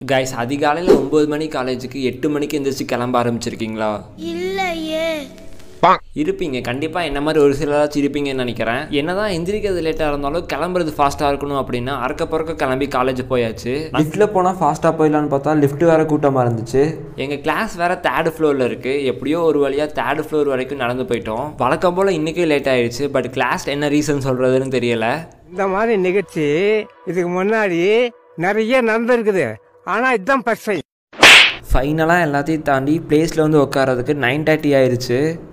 guys அதிகாலையில் ஒம்பது மணி காலேஜுக்கு எட்டு மணிக்கு எந்திரிச்சு கிளம்ப ஆரம்பிச்சிருக்கீங்களா இல்லையே இருப்பீங்க கண்டிப்பாக என்ன மாதிரி ஒரு சிலராச்சும் இருப்பீங்கன்னு நினைக்கிறேன் என்னதான் எந்திரிக்கிறது லேட்டாக இருந்தாலும் கிளம்புறது ஃபாஸ்ட்டாக இருக்கணும் அப்படின்னா அறக்க பறக்க கிளம்பி காலேஜ் போயாச்சு லிஃப்ட்டில் போனால் ஃபாஸ்ட்டாக போயிடலான்னு பார்த்தா லிஃப்ட் வேறு கூட்டமாக இருந்துச்சு எங்கள் கிளாஸ் வேறு தேர்ட் ஃப்ளோரில் இருக்குது எப்படியோ ஒரு வழியாக தேர்ட் ஃப்ளோர் வரைக்கும் நடந்து போயிட்டோம் வழக்கம் போல் இன்றைக்கே லேட் ஆயிடுச்சு பட் கிளாஸ் என்ன ரீசன் சொல்கிறதுன்னு தெரியல இந்த மாதிரி நிகழ்ச்சி இதுக்கு முன்னாடி நிறைய நடந்திருக்குது ஆனா இதுதான் ஃபர்ஸ்ட் டைம் ஃபைனலாக எல்லாத்தையும் தாண்டி பிளேஸில் வந்து உட்காரதுக்கு நைன் தேர்ட்டி ஆயிடுச்சு